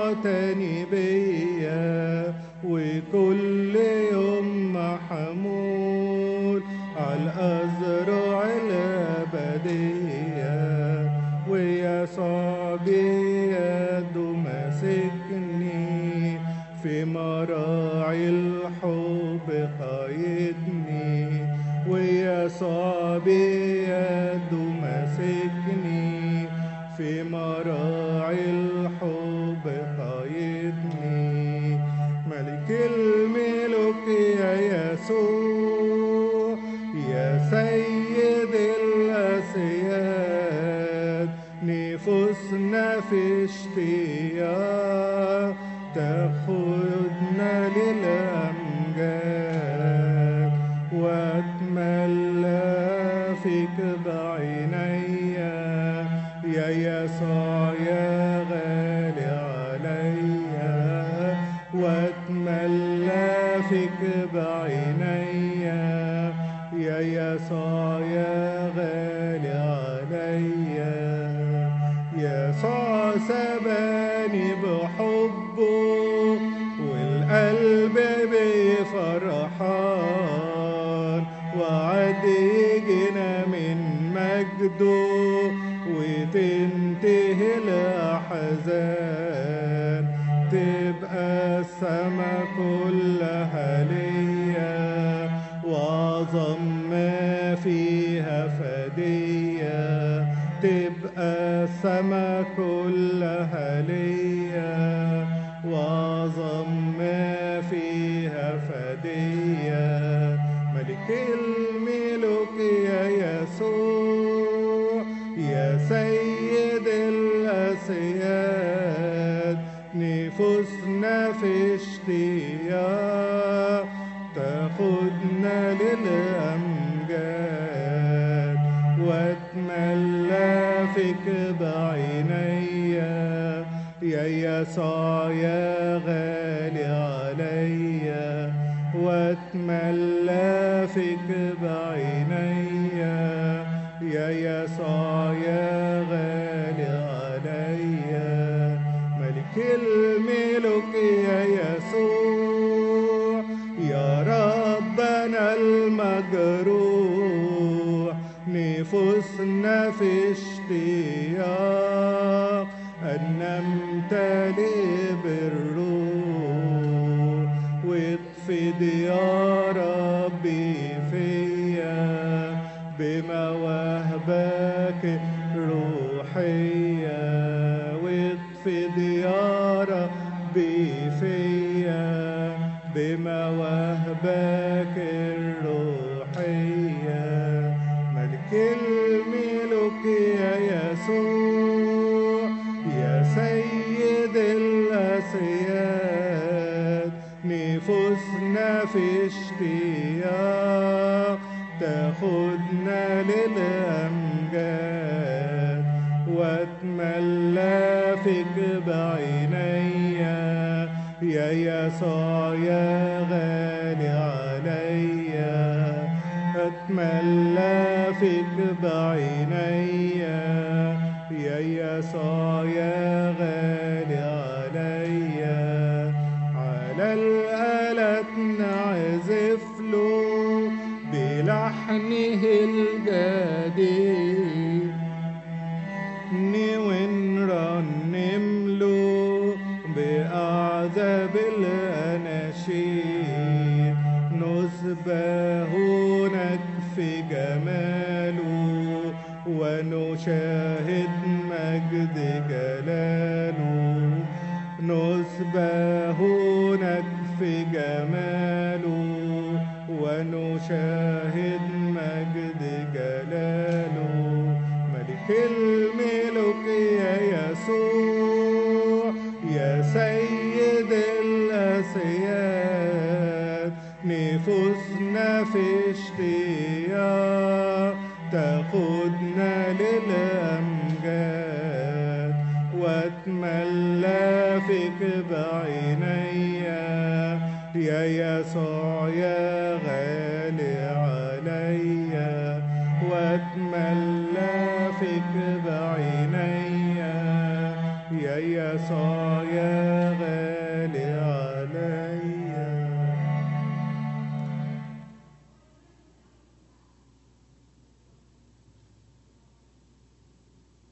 تاني بيا وكل يوم محمول عالأزرع الأبدية ويسوع بيده ماسكني في مراعي الحب قايدني ويسوع بيده ماسكني في مراعي الحب قايدني ملك الملوك يا يسوع يا سيد الأسياد نفوسنا في اشتياق تاخدنا للأمجاد واتملى فيك بعينيا يا يسوع يا غالي عليا واتملى فيك بعينيا يا يسوع يا غالي عليا يسوع سباني بحبه والقلب بفرحان وعد يجينا من مجده وتنتهي الأحزان تبقى السما كلها ليا وأعظم ما فيها فدية تبقى السما كلها ليا وأعظم ما فيها فدية ملك الملوك يا يسوع يا سيد الأسياد نفوسنا في اشتياق تاخدنا للأمجاد واتملى فيك بعينيا يا يسوع يا غالي عليا واتملى فيك بعينيا يا يسوع يا غالي عليا ملك الملوك يا يسوع يا ربنا المجروح نفوسنا في اشتياق أن نمتلئ بالروح واطفئ يا ربي فيا بمواهبك روحية واطفئ يا ربي فيا بمواهبك الروحية ملك الملوك يا يسوع يا سيد الأسياد نفوسنا في اشتياق تاخدنا للأمجاد واتملى فيك بعينيا يا يسوع يا غالي عليا اتملى فيك بعينيا يا يسوع يا غالي عليا على الآلة نعزف له بلحنه الجديد ونرنم له بأعذاب الأناشيد نسبهونك في جماله ونشاهد مجد جلاله نسبهونك في جماله ونشاهد مجد جلاله ملك الملوك يا يسوع يا سيد الأسياد نفوسنا في اشتياق تاخدنا للأمجاد واتملى فيك بعينيا يا يسوع يا غالي عليا واتملى